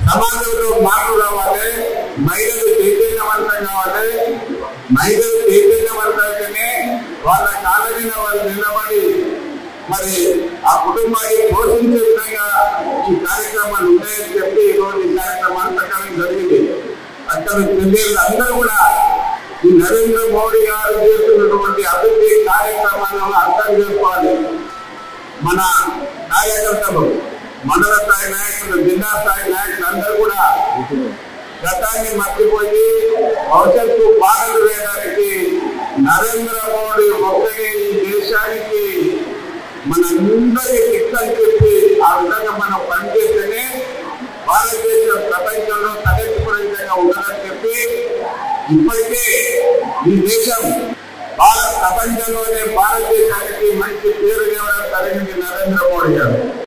సమాజంలో మార్పు రావాలి మహిళలు చైతన్యవంతం కావాలి మహిళలు చైతన్యవంతమైతేనే వాళ్ళ కాళ్ళ మీద వాళ్ళు నిలబడి మరి ఆ కుటుంబాన్ని పోషించే విధంగా ఈ కార్యక్రమాలు ఉన్నాయని చెప్పి ఈ రోజు ఈ కార్యక్రమాలు పెట్టడం జరిగింది అక్కడ చెల్లెళ్ళు అందరూ కూడా ఈ నరేంద్ర మోడీ గారు చేస్తున్నటువంటి అభివృద్ధి కార్యక్రమాలను అర్థం చేసుకోవాలి మన కార్యకర్తలు మండల స్థాయి నాయకులు జిల్లా స్థాయి నాయకులు అందరూ కూడా గతాన్ని మర్చిపోయి భవిష్యత్తు బాధలు వేయడానికి నరేంద్ర మోడీ ఒక్కడే ఈ దేశానికి మనందరి దిక్కని చెప్పి ఆ విధంగా మనం పనిచేస్తేనే భారతదేశం ప్రపంచంలో తలెత్తుకునే విధంగా ఉండాలని చెప్పి ఇప్పటికే ఈ దేశం భారత ప్రపంచంలోనే భారతదేశానికి మంచి పేరు తేవడం జరిగింది నరేంద్ర మోడీ గారు